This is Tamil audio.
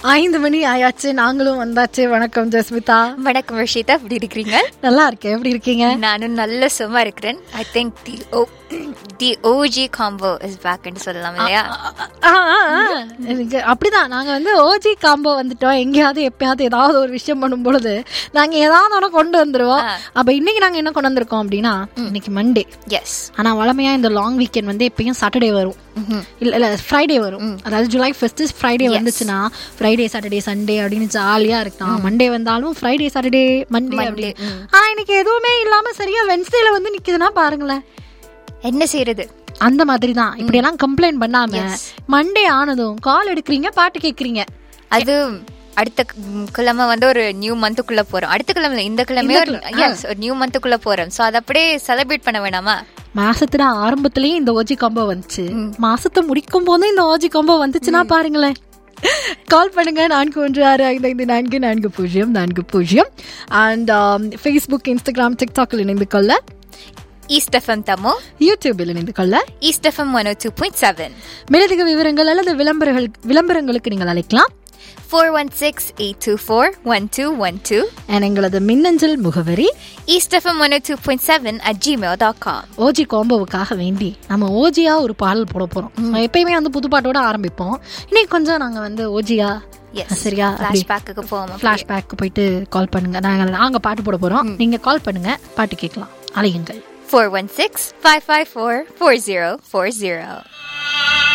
ஐந்து மணி ஆயாச்சு நாங்களும் வந்தாச்சு வணக்கம் ஜஸ்மிதா வணக்கம் ரஷிதா எப்படி இருக்கிறீங்க நல்லா இருக்கேன் எப்படி இருக்கீங்க நானும் நல்ல சும்மா இருக்கிறேன் I think the O the OG combo is பேக்னு சொல்லலாம் இல்லையா ஆ, ஆ, ஆ. எனக்கு அப்படிதான் நாங்க வந்து ஓஜி காம்போ வந்துட்டோம் எங்கேயாவது எப்பயாவது ஏதாவது ஒரு விஷயம் பண்ணும் பொழுது நாங்க ஏதாவது ஒன்று கொண்டு வந்துருவோம் அப்ப இன்னைக்கு நாங்க என்ன கொண்டு வந்திருக்கோம் அப்படின்னா இன்னைக்கு மண்டே எஸ் ஆனா வளமையா இந்த லாங் வீக்கெண்ட் வந்து எப்பயும் சாட்டர்டே வரும் இல்ல இல்ல ஃப்ரைடே வரும் அதாவது ஜூலை ஃபர்ஸ்ட் ஃப்ரைடே வந்துச்சுன்னா ஃப்ரைடே சாட்டர்டே சண்டே அப்படின்னு ஜாலியா இருக்கலாம் மண்டே வந்தாலும் ஃப்ரைடே சாட்டர்டே மண்டே அப்படி ஆனா இன்னைக்கு எதுவுமே இல்லாம சரியா வென்ஸ்டேல வந்து நிக்குதுன்னா பாருங்களேன் என்ன செய்யறது அந்த மாதிரி தான் இப்படி எல்லாம் கம்ப்ளைண்ட் பண்ணாம மண்டே ஆனதும் கால் எடுக்கிறீங்க பாட்டு கேக்குறீங்க அது அடுத்த ம், கிழமை வந்து ஒரு நியூ மந்த்துக்குள்ள போறோம் அடுத்த கிழமை இல்ல, இந்த கிழமை ஒரு எஸ் ஒரு நியூ மந்த்துக்குள்ள போறோம் சோ அதை அப்படியே செலிப்ரேட் பண்ண வேணாமா மாசத்துல ஆரம்பத்திலயும் இந்த ஓஜி காம்போ வந்துச்சு மாசத்தை முடிக்கும் போதும் இந்த ஓஜி காம்போ வந்துச்சுன்னா பாருங்களேன் கால் பண்ணுங்க நான்கு ஒன்று ஆறு ஐந்து ஐந்து நான்கு நான்கு பூஜ்ஜியம் நான்கு பூஜ்ஜியம் அண்ட் ஃபேஸ்புக் இன்ஸ்டாகிராம் டிக்டாக்கில் இணைந்து கொள்ள ஈஸ்ட் எஃப்எம் தமோ யூடியூபில் இணைந்து கொள்ள East FM one two point seven மேலதிக விவரங்கள் அல்லது விளம்பரங்கள் விளம்பரங்களுக்கு நீங்கள் அழைக்கலாம் four one six eight two four one two one two And எங்களது மின்னஞ்சல் முகவரி East FM one two point seven at Gmail dot com OG காம்போவுக்காக வேண்டி நம்ம ஓஜியா ஒரு பாடல் போட போறோம் நம்ம எப்பயுமே வந்து புது பாட்டோட ஆரம்பிப்போம் இன்னைக்கு கொஞ்சம் நாங்க வந்து ஓஜியா எஸ் சரியா அப்படி ஃபிளாஷ்பேக்கு போவோம் ஃபிளாஷ்பேக் போயிட்டு கால் பண்ணுங்க நாங்க நாங்க பாட்டு போட போறோம் நீங்க கால் பண்ணுங்க பாட்டு கேட்கலாம் அலையுங்கள் four one six five five four four zero four zero